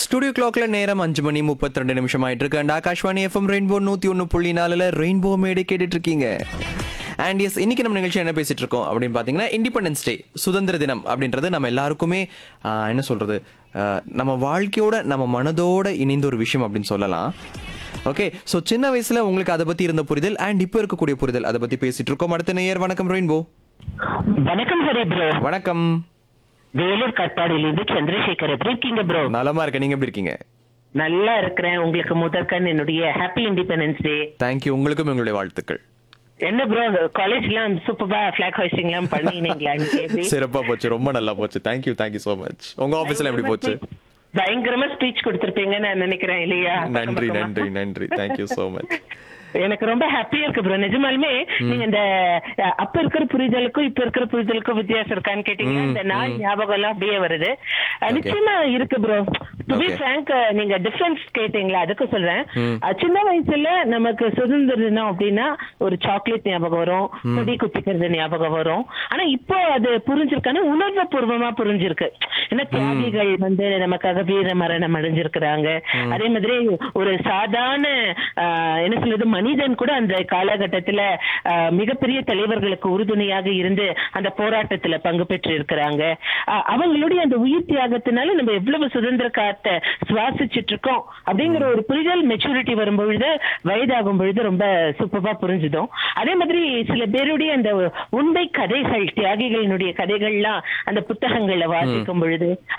Studio கிளாக்ல நேரம் அஞ்சு மணி முப்பத்தி ரெண்டு நிமிஷம் ஆயிட்டு இருக்கு அண்ட் ஆகாஷ்வாணி எஃப்எம் ரெயின்போ நூத்தி ஒன்று புள்ளி நாலுல ரெயின்போ மேடை கேட்டுட்டு இருக்கீங்க அண்ட் எஸ் இன்னைக்கு நம்ம நிகழ்ச்சி என்ன பேசிட்டு இருக்கோம் அப்படின்னு பாத்தீங்கன்னா இண்டிபெண்டன்ஸ் டே சுதந்திர தினம் அப்படின்றது நம்ம எல்லாருக்குமே ஆஹ், என்ன சொல்றது ஆஹ், நம்ம வாழ்க்கையோட நம்ம மனதோட இணைந்த ஒரு விஷயம் அப்படின்னு சொல்லலாம் ஓகே ஸோ சின்ன வயசுல உங்களுக்கு அதை பத்தி இருந்த புரிதல் அண்ட் இப்போ இருக்கக்கூடிய புரிதல் அதை பத்தி பேசிட்டு இருக்கோம் அடுத்த நேயர் வணக்கம் ரெயின்போ வணக்கம் ஹரி ப்ரோ வணக்கம் வேலூர் கட்பாடியிலிருந்து சந்திரசேகர் எப்படி இருக்கீங்க ப்ரோ நலமா இருக்க நீங்க எப்படி இருக்கீங்க நல்லா இருக்கிறேன் உங்களுக்கு முதற்கண் என்னுடைய ஹாப்பி இண்டிபெண்டன்ஸ் டே தேங்க்யூ உங்களுக்கும் எங்களுடைய வாழ்த்துக்கள் என்ன ப்ரோ காலேஜ்லாம் சூப்பரா ஃபிளாக் ஹோஸ்டிங் எல்லாம் பண்ணினீங்களா இன்னைக்கு எப்படி? சிறப்பா போச்சு ரொம்ப நல்லா போச்சு தேங்க்யூ தேங்க்யூ so மச் உங்க ஆபீஸ்ல எப்படி போச்சு பயங்கரமா ஸ்பீச் கொடுத்திருப்பீங்கன்னு நான் நினைக்கிறேன் இல்லையா நன்றி பக்கமா. நன்றி நன்றி தேங்க்யூ so மச் எனக்கு ரொம்ப ஹாப்பியா இருக்கு ப்ரோ நிஜமாலுமே நீங்க இந்த அஹ், அப்ப இருக்கிற புரிதலுக்கும் இப்ப இருக்கிற புரிதலுக்கும் வித்தியாசம் இருக்கான்னு கேட்டீங்கன்னா இந்த நாள் ஞாபகம் எல்லாம் அப்படியே வருது அஹ், நிச்சயமா இருக்கு bro to be Okay. Frank நீங்க டிஃபரன்ஸ் கேட்டீங்களா அதுக்கு சொல்றேன் அஹ், சின்ன வயசுல நமக்கு சுதந்திர தினம் அப்படின்னா ஒரு சாக்லேட் ஞாபகம் வரும் கொடி குத்திக்கிறது ஞாபகம் வரும் ஆனா இப்போ அது புரிஞ்சிருக்கான உணர்வு பூர்வமா புரிஞ்சிருக்கு ஏன்னா தியாகிகள் வந்து நமக்காக வீர மரணம் அடைஞ்சிருக்கிறாங்க அதே மாதிரி ஒரு சாதாரண ஆஹ், என்ன சொல்றது மனிதன் கூட அந்த காலகட்டத்துல ஆஹ், மிகப்பெரிய தலைவர்களுக்கு உறுதுணையாக இருந்து அந்த போராட்டத்துல பங்கு பெற்று இருக்கிறாங்க ஆஹ், அவங்களுடைய அந்த உயிர் தியாகத்தினால நம்ம எவ்வளவு சுதந்திர காத்தை சுவாசிச்சுட்டு இருக்கோம் அப்படிங்கிற ஒரு புரிதல் மெச்சூரிட்டி வரும்பொழுது வயதாகும் பொழுது ரொம்ப சூப்பரா புரிஞ்சுதும் அதே மாதிரி சில பேருடைய அந்த உண்மை கதைகள் தியாகிகளினுடைய கதைகள்லாம் அந்த புத்தகங்கள்ல வாசிக்கும் பொழுது